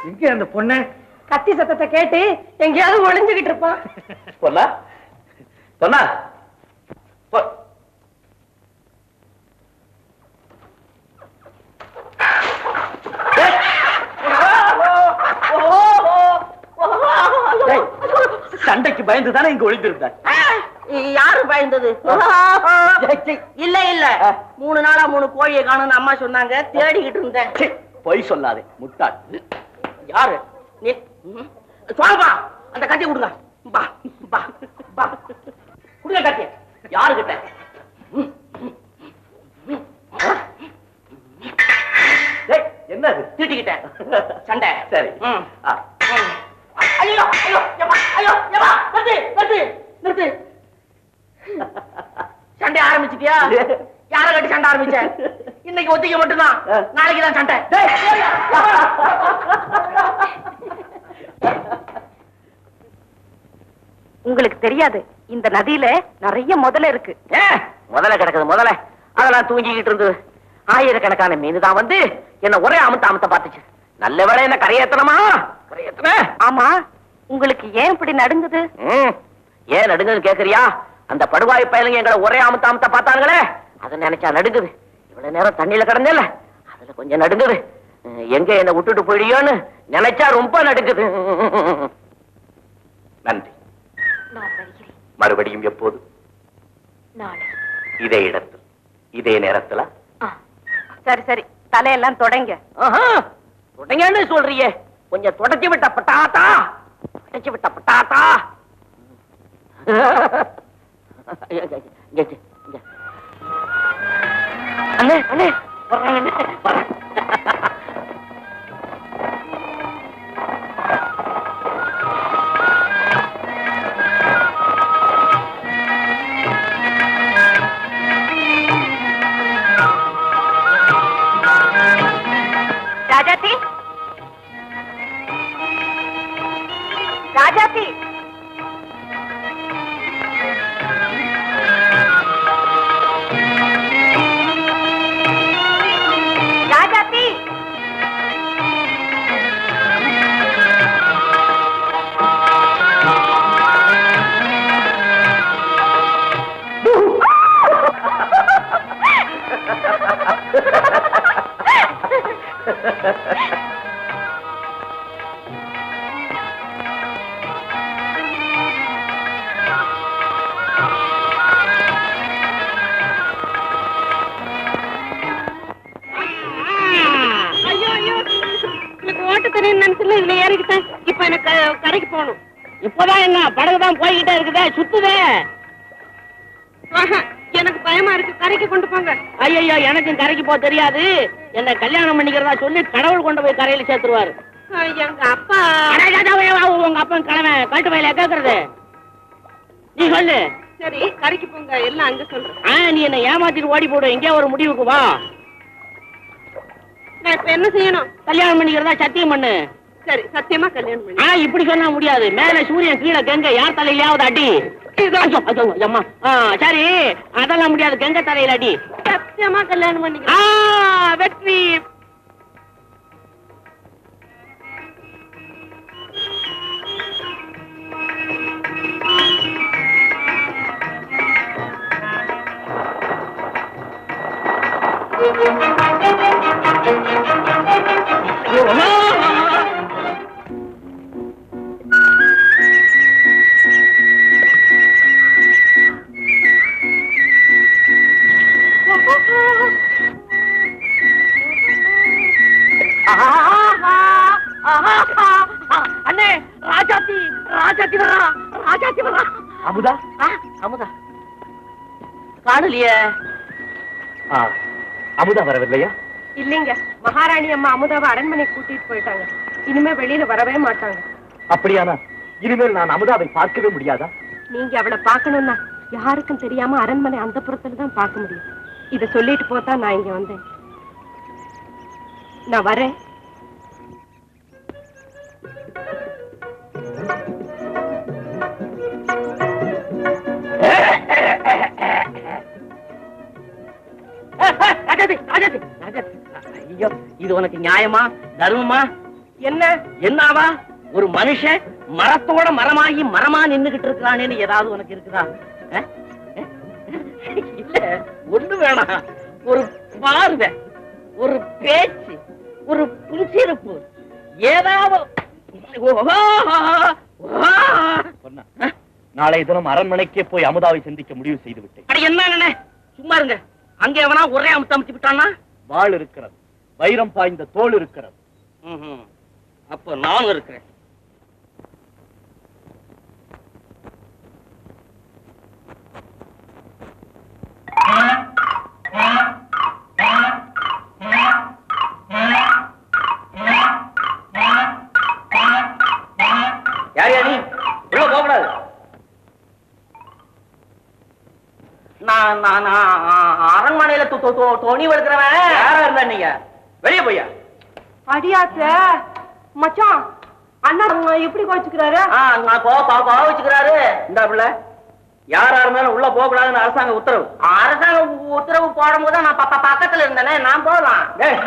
எங்க அந்த பொண்ணு கத்தி சத்தத்தை கேட்டு எங்கேயாவது ஒளிஞ்சுகிட்டு இருப்பான் பொண்ணா பொண்ணா பொ- ஏய். ஏய், சண்டைக்கு பயந்து தானே இங்க ஒளிந்திருந்த யாரு பயந்தது இல்ல இல்ல மூணு நாளா மூணு கோழியை காணும்னு அம்மா சொன்னாங்க தேடிக்கிட்டு இருந்தேன் ச்சீ, பொய் சொல்லாதே முட்டாள் யாரு நீ ம். சொல்லுப்பா அந்த கத்தி கொடுங்க பா பா பா கொடுங்க கத்தி யாரு கிட்ட ஏய், என்னது தீட்டிக்கிட்டேன் சண்டை சரி ம். ஆ. ம். ஐயோ ஐயோ ஏம்மா, ஐயோ ஏம்மா, நிறுத்து நிறுத்து நிறுத்து சண்டை ஆரம்பிச்சிட்டியா யார கட்டி சண்டை ஆரம்பிச்ச இன்னைக்கு ஒத்திக்க மட்டும்தான் நாளைக்கு தான் சண்டை டேய், ஏய், ஏம்மா. உங்களுக்கு தெரியாது இந்த நதியில நிறைய முதல்ல இருக்கு ஏ, முதல்ல கிடக்குது முதல்ல அதெல்லாம் தூங்கிக்கிட்டு இருந்தது ஆயிரக்கணக்கான மீன் தான் வந்து என்ன ஒரே அமுத்த அமுத்த பார்த்துச்சு நல்ல வேளை என்ன கரையேத்தனமா கரையேத்தன ஆமா உங்களுக்கு ஏன் இப்படி நடுங்குது ம், ஏன் நடுங்குது கேக்குறியா அந்த படுவாய் பயலுங்க எங்களை ஒரே அமுத்த அமுத்த பார்த்தாங்களே அதை நினைச்சா நடுங்குது இவ்வளவு நேரம் தண்ணியில கிடந்தேல அதுல கொஞ்சம் நடுங்குது ம், எங்க என்ன விட்டுட்டு போயிடியோன்னு நினைச்சா ரொம்ப நடுங்குது நன்றி நான் வருகிறேன் மறுபடியும் எப்போது நாளை இதே இடத்தில் இதே நேரத்துல ஆ, சரி சரி தலையெல்லாம் தொடங்க ஆஹா, தொடங்கன்னு சொல்றியே கொஞ்சம் தொடச்சி விட்ட பட்டாத்தா தொடச்சி விட்ட பட்டாத்தா இங்க, இங்க, இங்க. அண்ணே அண்ணே வர்றாங்க அண்ணே வர்றாங்க. ராஜாத்தி ராஜாத்தி ராஜாத்தி ஐயோ ஐயோ எனக்கு ஓட்ட தெரியும் நினைச்சுல இதுல ஏறிக்கிட்டேன் இப்ப எனக்கு க- கரைக்கு போகணும் இப்பதான் என்ன படகுதான் போய்கிட்டே இருக்குதே சுத்துதே ஆஹா, எனக்கு பயமா இருக்கு கரைக்கு கொண்டு போங்க ஐயோ எனக்கும் கரைக்கு போக தெரியாது என்ன கல்யாணம் பண்ணிக்கிறதா சொல்லி கடவுள் கொண்டு போய் கரையில சேர்த்துருவாரு ஆ, எங்க அப்பா அட, அட, அட, அட, உங்க அப்பன் கிழமை கழுட்டு வயல கேக்குறது நீ சொல்லு சரி கரைக்கு போங்க எல்லாம் அங்க சொல்றேன் ஆ, நீ என்ன ஏமாத்திட்டு ஓடி போடு எங்கேயோ ஒரு முடிவுக்கு வா நான் இப்ப என்ன செய்யணும் கல்யாணம் பண்ணிக்கிறதா சத்தியம் பண்ணு சரி சத்தியமா கல்யாணம் பண்ணி ஆனா இப்படி சொன்னா முடியாது மேல சூரியன் கீழே கெங்க யார் தலையிலயாவது அடி ஐயோ, ஐயோ, அம்மா ஆ, சரி அதெல்லாம் முடியாது கெங்க தலையில அடி சத்தியமா கல்யாணம் ஆ, பண்ணிக்கிறேன் வெற்றி அண்ணே ராஜாத்தி ராஜாத்தி வரா ராஜாத்தி வரா அமுதா ஆ, அமுதா காணலையே ஆ, அமுதா வரவில்லையா இல்லைங்க மகாராணி அம்மா அமுதாவை அரண்மனைக்கு கூட்டிட்டு போயிட்டாங்க இனிமே வெளியில வரவே மாட்டாங்க அப்படியானா இனிமேல் நான் அமுதாவை பார்க்கவே முடியாதா நீங்க அவளை பார்க்கணும்னா யாருக்கும் தெரியாம அரண்மனை அந்த புறத்துல தான் பார்க்க முடியும் இத சொல்லிட்டு போத்தா நான் இங்க வந்தேன் நான் வரேன் ராஜாத்தி ராஜாத்தி ராஜாத்தி ஐயோ இது உனக்கு நியாயமா தர்மமா என்ன என்னவா ஒரு மனுஷன் மரத்தோட மரமாகி மரமா நின்னுகிட்டு இருக்கிறானேன்னு ஏதாவது உனக்கு இருக்குதா அஹ்? இல்ல ஒண்ணு வேணாம் ஒரு பார்வை ஒரு பேச்சு ஒரு புன்சிருப்பு ஏதாவது ஓஹோ, ஓஹோ. சொன்னா நாளை தினம் அரண்மனைக்கே போய் அமுதாவை சந்திக்க முடிவு செய்து விட்டேன் அட என்ன அண்ணே? சும்மா இருங்க அங்க எவனா ஒரே அமுத்து அமுத்தி விட்டானா வாள் இருக்கிறது வைரம் பாய்ந்த தோல் இருக்கிறது ம்ஹும். அப்ப நானும் இருக்கிறேன் யார் யா நீ உள்ள போகக்கூடாது நான் நான் நான் அரண்மனையில தொ- தொ- தொ- துணி எடுக்கிறவன் யாரா இருந்தா நீங்க வெளியே போய்யா அடியாத்த மச்சான் அண்ணா எப்படி கோச்சுக்கிறாரு ஆ, நான் கோ கோ- கோவிச்சுக்கிறாரு இந்த பிள்ளை யாரா இருந்தாலும் உள்ள போக கூடாதுன்னு அரசாங்க உத்தரவு அரசாங்க உ- உத்தரவு போடும்போது நான் ப- ப- பக்கத்துல இருந்தேனே நான் போகலாம்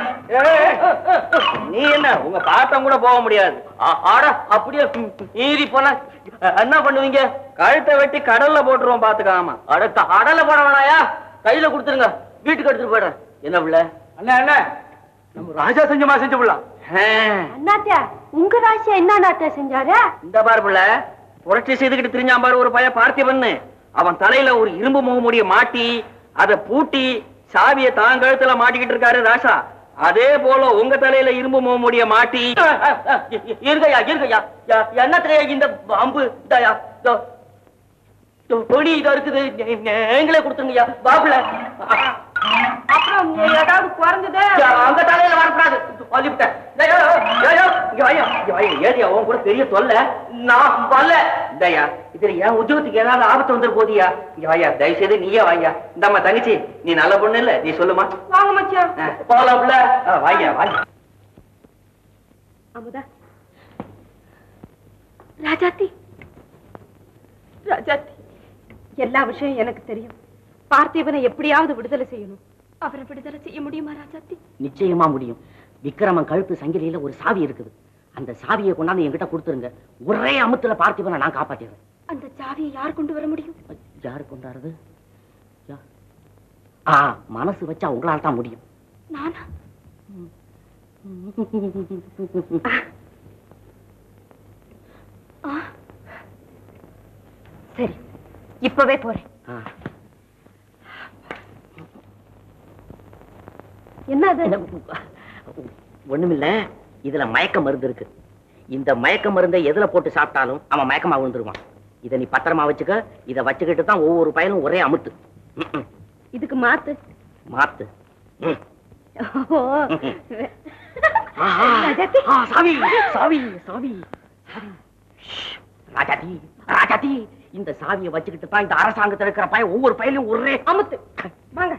நீ என்ன உங்க பாட்டம் கூட போக முடியாது ஆ- ஆட அப்படியே ம், மீறி போனா என்ன பண்ணுவீங்க கழுத்தை வெட்டி கடல்ல போட்டுருவோம் பாத்துக்காம அட கடல்ல போட வேணாயா கையில கொடுத்துருங்க வீட்டுக்கு எடுத்துட்டு போயிடுறேன் என்ன பிள்ளை அண்ணா அண்ணா நம்ம ராஜா செஞ்சமா செஞ்சு விடலாம் அண்ணாத்த உங்க ராசியா என்ன அண்ணாத்த செஞ்சாரு இந்த பாரு புள்ள புரட்சி செய்துகிட்டு திரிஞ்சான் பாரு ஒரு பையன் பார்த்திபன்னு அவன் தலையில ஒரு இரும்பு முகமுடிய மாட்டி அதை பூட்டி சாவிய தான் கழுத்துல மாட்டிக்கிட்டு இருக்காரு ராசா அதே போல உங்க தலையில இரும்பு முகமுடிய மாட்டி இருக்கையா இருக்கையா என்னத்தையா இந்த அம்பு இதாயா இதோ. இதோ, பொடி இதோ இருக்குது நீ- நீங்களே கொடுத்துருங்கய்யா பாப்புல அப்புறம் ஏதாவது குறைஞ்சது அங்க தலையில வரக்கூடாது சொல்லிவிட்டேன் டேய், ஏய், ஏய், ஏய், இங்க வாயா, இங்க வாயா, ஏறியா, உன் கூட பெரிய தொல்லை நான் வரல இந்தாயா இதுல என் உத்தியோகத்துக்கு ஏதாவது ஆபத்து வந்துரு போதியா இங்க வாயா தயவு செய்து நீயே வாயா இந்தாம்மா தங்கச்சி நீ நல்ல பொண்ணு இல்ல நீ சொல்லுமா வாங்க மச்சான் ஆ, போலாம் புள்ள ஆ, வாயா வாயா அமுதா ராஜாத்தி ராஜாத்தி எல்லா விஷயம் எனக்கு தெரியும் பார்த்திபனை எப்படியாவது விடுதலை செய்யணும் அவரை விடுதலை செய்ய முடியுமா ராஜாத்தி நிச்சயமா முடியும் விக்ரமன் கழுத்து சங்கிலியில ஒரு சாவி இருக்குது அந்த சாவியை கொண்டாந்து என்கிட்ட கொடுத்துருங்க ஒரே அமுத்துல பார்த்திபனை நான் காப்பாத்திடுறேன் அந்த சாவியை யார் கொண்டு வர முடியும் யாரு கொண்டாடுறது யா- ஆ மனசு வச்சா உங்களால தான் முடியும் நானா ஆ. சரி இப்பவே போறேன் ஆ. என்ன அது ஒண்ணுமில்ல இதுல மயக்க மருந்து இருக்கு இந்த மயக்க மருந்தை எதுல போட்டு சாப்பிட்டாலும் அவன் மயக்கமா விழுந்துருவான் இத நீ பத்திரமா வச்சுக்க இத வச்சுக்கிட்டு தான் ஒவ்வொரு பயனும் ஒரே அமுத்து ம்ம். இதுக்கு மாத்து மாத்து ம். ஓ. ஆஹா. ராஜாத்தி. ஆ, சாவி சாவி சாவி சாவி. ஷ். ராஜாத்தி ராஜாத்தி இந்த சாவியை வச்சுக்கிட்டு தான் இந்த அரசாங்கத்துல இருக்கிற பையன் ஒவ்வொரு பையனையும் ஒரே அமுத்து வாங்க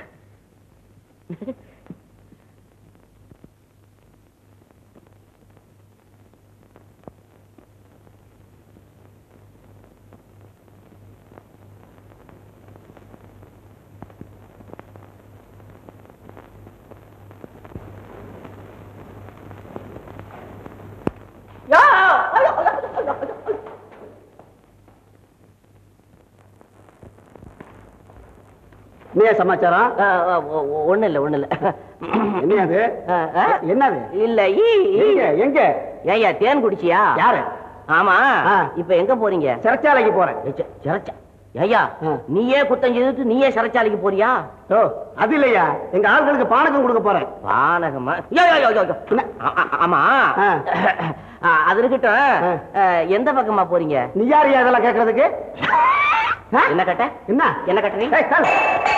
என்ன சமாச்சாரம் ஒண்ணு இல்ல ஒண்ணு இல்ல என்னது ஆ, ஆ? என்னது இல்ல ஈ, ஈ. எங்க எங்க ஏய்யா தேன் குடிச்சியா யாரு ஆமா ஆ. இப்ப எங்க போறீங்க சிறைச்சாலைக்கு போறேன் ஏச்ச, சிறைச்சா ஏய்யா ஆ. நீயே குத்தம் செய்துட்டு நீயே சிறைச்சாலைக்கு போறியா ஓ அது இல்லையா எங்க ஆட்களுக்கு பானகம் கொடுக்க போறேன் வானகமா யோ, யோ, யோ, யோ, யோ. என்ன? ஆ, ஆ, ஆமா ஆ. ஆ, அது இருக்கட்டும் ஆ. ஆ, எந்த பக்கமா போறீங்க நீ யார் இதெல்லாம் கேட்கறதுக்கு ஆ? என்ன கட்ட என்ன என்ன கட்டுறீங்க ஏய், கால்.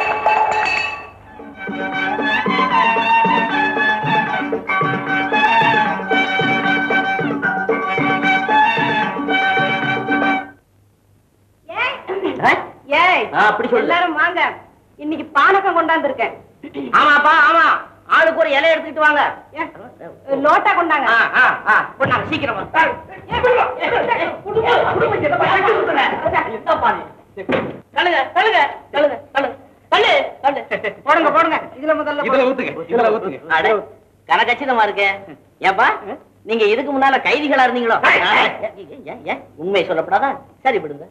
ஆ? ஏய் ஆ, அப்படி சொல்லு. எல்லாரும் வாங்க இன்னைக்கு பானகம் கொண்டாந்துருக்கேன் ஆமாப்பா ஆமா ஆளுக்கு ஒரு இலை எடுத்துக்கிட்டு வாங்க ஏ, லோட்டா கொண்டாங்க ஆ, ஆ, ஆ, கொண்டாங்க, சீக்கிரம் வாங்க. ஏய், குடுங்க, ஏய், ஏய், குடுங்க, குடுங்க, இதை பாரு, கட்டி விட்டுறேன். இந்த பாரு. தள்ளுங்க, தள்ளுங்க, தள்ளுங்க, தள்ளுங்க. தள்ளு, தள்ளு. போடுங்க, போடுங்க. இதுல முதல்ல இதுல ஊத்துங்க இதுல ஊத்துங்க அட, கனகச்சிதமா இருக்கு ஏப்பா நீங்க இதுக்கு முன்னால கைதிகளா இருந்தீங்களோ ஏன், ஏன்? உண்மை சொல்லப்படாதா சரி விடுங்க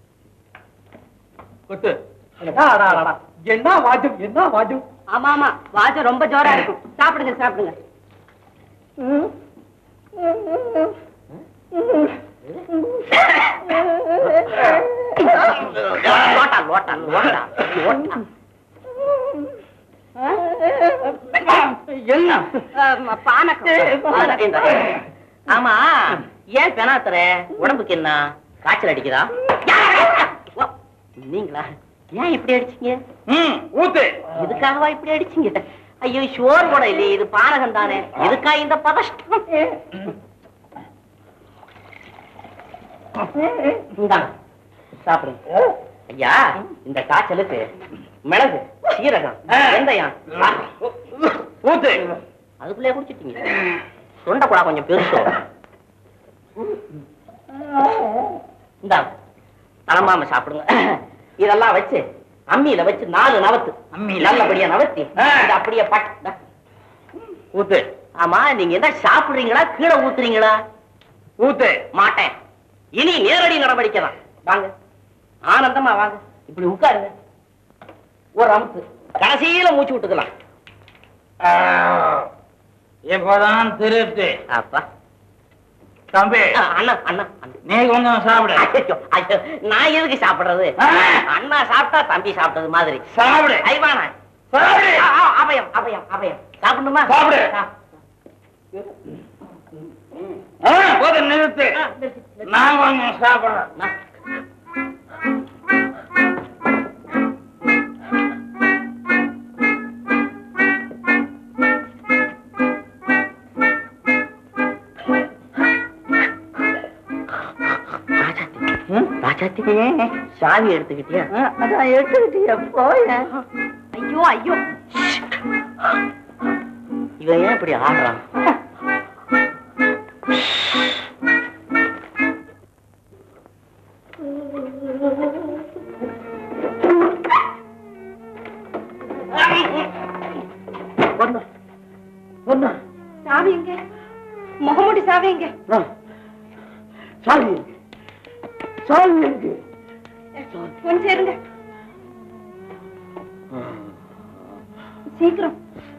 கொட்டு என்ன வாஜம் என்ன வாஜம் ஆமா ஆமா வாஜம் ரொம்ப ஜோரா இருக்கும் சாப்பிடுங்க சாப்பிடுங்க லோட்டா லோட்டா லோட்டா லோட்டா என்ன ஆமா, பானகம் இந்த. ஆமா ஏன் பெனாத்துற உடம்புக்கு என்ன காய்ச்சல் அடிக்குதா ஓ, நீங்களா ஏன் இப்படி அடிச்சீங்க ம் ஊத்து இதுக்காகவா இப்படி அடிச்சீங்க ஐயோ ஷோர் கூட இல்லையே இது பானகம் தானே எதுக்கா இந்த பதஷ்டம் இந்தாங்க சாப்பிடுங்க ஐயா இந்த காய்ச்சலுக்கு மிளகு சீரகம் வெந்தயம் ஊத்து அதுக்குள்ளே குடிச்சிட்டீங்க தொண்டை கூட கொஞ்சம் பெருசு இந்தாங்க தளம்பாம சாப்பிடுங்க இதெல்லாம் வச்சு அம்மியில வச்சு நாலு நவத்து அம்மியில? நல்லபடியா நவத்தி ஆ. இதை அப்படியே பட் இந்தா. ஊத்து ஆமா நீங்க என்ன சாப்பிடுறீங்களா கீழே ஊத்துறீங்களா ஊத்து மாட்டேன் இனி நேரடி நடவடிக்கை தான் வாங்க ஆனந்தமா வாங்க இப்படி உட்காருங்க ஒரு அமுத்து கடைசியில மூச்சு விட்டுக்கலாம் இப்பதான் திருப்தி அப்பா தம்பி ஆ, அண்ணா அண்ணா அண்ணா நீ கொஞ்சம் சாப்பிடு ஐயோ, ஐயோ, நான் எதுக்கு சாப்பிடுறது ஆ. அண்ணா சாப்பிட்டா தம்பி சாப்பிட்டது மாதிரி சாப்பிடு ஐவானா சாப்பிடு ஆ, ஆ, அபயம் அபயம் அபயம் சாப்பிடணுமா சாப்பிடு. சா- ஆ, போதும் நிறுத்து ஆ, நிறுத்து, நிறுத்து. நான் கொஞ்சம் சாப்பிடுறேன் நான்- ராஜாத்தி சாவி எடுத்துக்கிட்டியா அதான் எடுத்துக்கிட்டியா போய ஐயோ ஐயோ இவன் ஏன் இப்படி ஆடுறான் ஒண்ணு ஒண்ணு சாவி எங்க முகமுடி சாவி எங்க சாவி சாவி இருக்கு கொஞ்சம் இருங்க சீக்கிரம்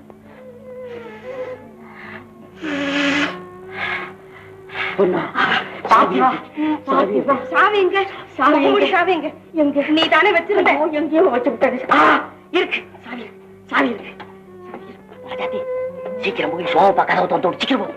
சாவி சாவி சாவி எங்க முகமுடி சாவி எங்க எங்க நீ தானே வச்சிருந்த எங்கேயோ வச்சு விட்டாரு ஆ இருக்கு சாவி இருக்கு. சாவி இருக்கு சாவி இருக்கு. ராஜாத்தி சீக்கிரம் போய் சோபா கதவை தொட்டு விடு. சீக்கிரம் போ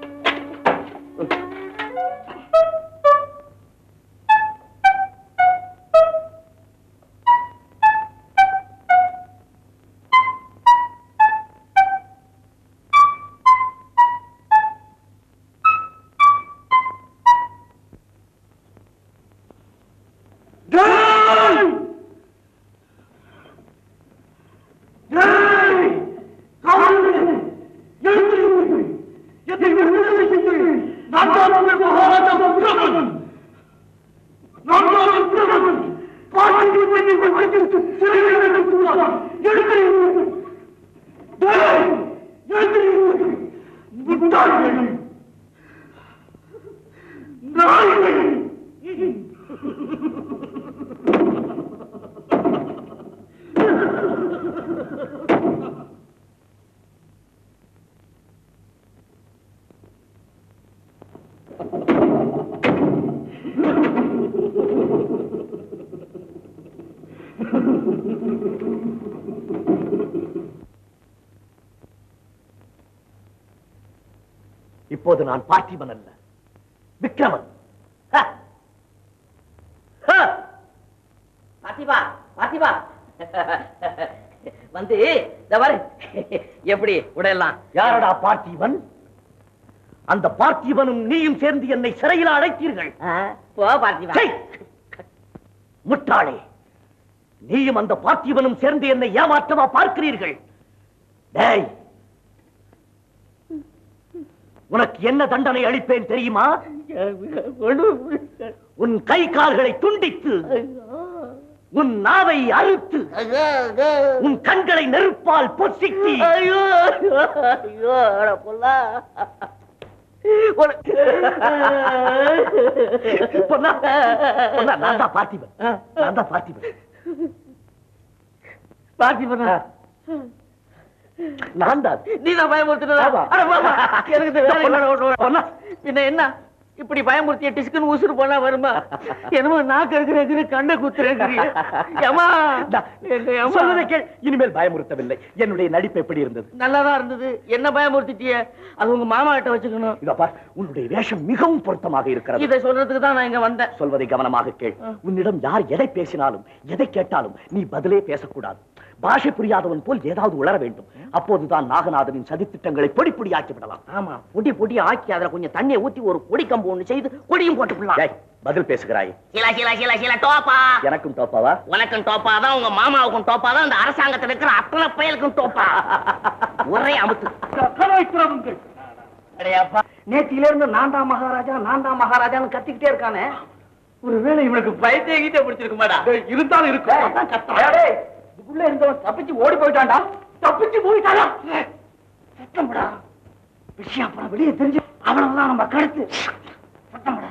இப்போது நான் பார்த்திபன் அல்ல விக்ரமன் ஹ! ஹ! பாத்திபா பாத்திபா வந்து இந்த பாரு எப்படி உடையலாம் யாரடா பார்த்திபன் அந்த பார்த்திபனும் நீயும் சேர்ந்து என்னை சிறையில் அழைத்தீர்கள் போ பார்த்திபா சை! முட்டாளே நீயும் அந்த பார்த்திபனும் சேர்ந்து என்னை ஏமாற்றமா பார்க்கிறீர்கள் டேய் உனக்கு என்ன தண்டனை அளிப்பேன் தெரியுமா உன் கை கால்களை துண்டித்து உன் நாவை அறுத்து உன் கண்களை நெருப்பால் பொசிக்கி ஐயோ ஐயோ ஐயோ அட புல்லா ஒரு- பொன்னா, பொன்னா, நான் தான் பார்த்திபன் நான் தான் பார்த்திபன் பார்த்திபனா நான் தான் நீ தான் பயமுறுத்தினதா ஆமா. அட வாமா, எனக்கு இந்த வேலை பொன்னா, வேணும், வேணும், வேணும். பொன்னா. பின்ன என்ன இப்படி பயமுறுத்திய டிஸ்குன்னு உசுறு போனா வருமா என்னமோ நாக்கு இருக்கிற கண்ணை குத்துறேங்கிறிய ஏமா இந்தா, சொல்வதை கேள் இனிமேல் பயமுறுத்தவில்லை என்னுடைய நடிப்பு எப்படி இருந்தது நல்லாதான் இருந்தது என்ன பயமுறுத்திட்டிய அது உங்க மாமா கிட்ட வச்சுக்கணும் இதோ பார் உன்னுடைய வேஷம் மிகவும் பொருத்தமாக இருக்கிறது இதை சொல்றதுக்கு தான் நான் இங்க வந்தேன் சொல்வதை கவனமாக கேள் உன்னிடம் யார் எதை பேசினாலும் எதை கேட்டாலும் நீ பதிலே பேசக்கூடாது பாஷை புரியாதவன் போல் ஏதாவது உளர வேண்டும் அப்போதுதான் நாகநாதனின் சதித்திட்டங்களை பொடி பொடியாக்கி விடலாம் ஆமா பொடி பொடி ஆக்கி அதுல கொஞ்சம் தண்ணியை ஊத்தி ஒரு கொடி கம்பு ஒண்ணு செய்து கொடியும் போட்டுக்கலாம் ஏய், பதில் பேசுகிறாய் சீலா சீலா சீலா சீலா டோப்பா எனக்கும் தோப்பாவா உனக்கும் டோப்பா தான் உங்க மாமாவுக்கும் டோப்பா தான் இந்த அரசாங்கத்துல இருக்கிற அத்தனை பயலுக்கும் டோப்பா ஒரே அமுத்து அடையாப்பா நேத்தில இருந்து நான் தான் மகாராஜா நான் தான் மகாராஜான்னு கத்திக்கிட்டே இருக்கானே ஒருவேளை இவனுக்கு பயத்தே கிட்டே பிடிச்சிருக்குமாடா இருந்தாலும் இருக்கும் இதுக்குள்ள இருந்தவன் தப்பிச்சு ஓடி போயிட்டான்டா தப்பிச்சு போயிட்டானா சத்தம்டா விஷயம் அப்புறம் வெளியே தெரிஞ்சு அவ்வளவுதான் நம்ம கருத்து சத்தம்டா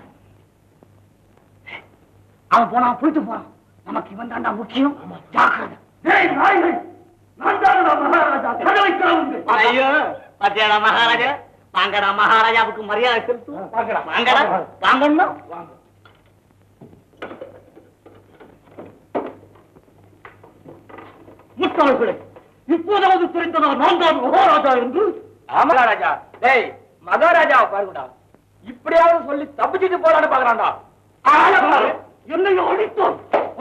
அவன் போனா போயிட்டு போறான் நமக்கு இவன் தாண்டா முக்கியம் ஜாக்கிரதை டேய் நாய்கள் நான் தானடா மகாராஜா கதவை திறவுங்க ஐயோ பாத்தியாடா மகாராஜா வாங்கடா மகாராஜாவுக்கு மரியாதை செலுத்து வாங்கடா. வாங்கடா வாங்கண்ணா முட்டாள்களே இப்போதாவது தெரிந்ததா நான் தான் மகாராஜா என்று மகாராஜா டேய் மகாராஜாவை பாருங்கடா இப்படியாவது சொல்லி தப்பிச்சுட்டு போறான்னு பாக்குறான்டா என்னை அடித்தோம்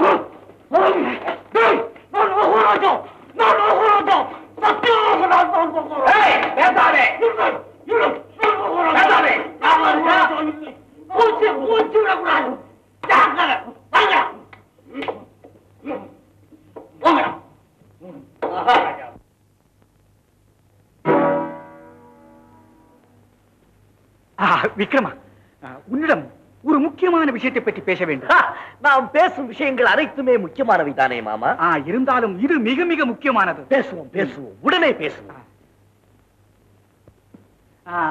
டேய் நான் மகாராஜா நான் மகாராஜா சத்தியமாக நான் தான் மகாராஜா பேசாதே பேசாதே மூச்சு மூச்சு விடக்கூடாது ஜாக்கிரதை. வாங்கடா. வாங்கடா விக்ரமா உன்னிடம் ஒரு முக்கியமான விஷயத்தை பற்றி பேச வேண்டும் நாம் பேசும் விஷயங்கள் அனைத்துமே முக்கியமானவை தானே மாமா ஆ, இருந்தாலும் இது மிக மிக முக்கியமானது பேசுவோம் பேசுவோம் உடனே பேசுவோம் ஆ.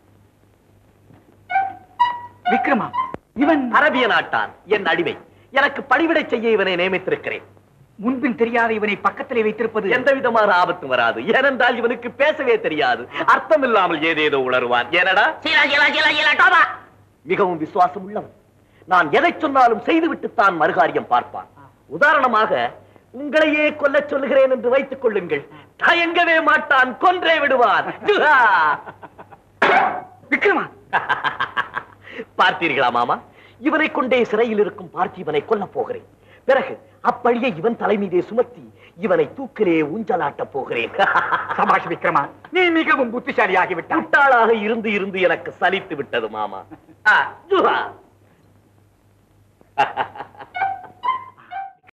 விக்ரமா இவன் அரபிய நாட்டான் என் அடிமை எனக்கு பணிவிடை செய்ய இவனை நியமித்திருக்கிறேன் முன்பின் தெரியாத இவனை பக்கத்திலே வைத்திருப்பது எந்த விதமான ஆபத்தும் வராது ஏனென்றால் இவனுக்கு பேசவே தெரியாது அர்த்தம் இல்லாமல் ஏதேதோ உணருவான் ஏனடா சீலா சீலா சீலா சீலா டோப்பா மிகவும் விசுவாசம் உள்ளவன் நான் எதை சொன்னாலும் செய்துவிட்டுத்தான் மறுகாரியம் பார்ப்பான் உதாரணமாக உங்களையே கொல்லச் சொல்லுகிறேன் என்று வைத்துக் கொள்ளுங்கள் தயங்கவே மாட்டான் கொன்றே விடுவான் ஜுஹா! விக்ரமா பார்த்தீர்களா மாமா இவனை கொண்டே சிறையில் இருக்கும் பார்த்திபனை கொல்லப் போகிறேன் பிறகு அப்பழியை இவன் தலை மீதே சுமத்தி இவனை தூக்கிலே ஊஞ்சலாட்டப் போகிறேன் சபாஷ் விக்ரமா நீ மிகவும் புத்திசாலியாகி விட்டாய் முட்டாளாக இருந்து இருந்து எனக்கு சலித்து விட்டது மாமா ஆ, ஜுஹா.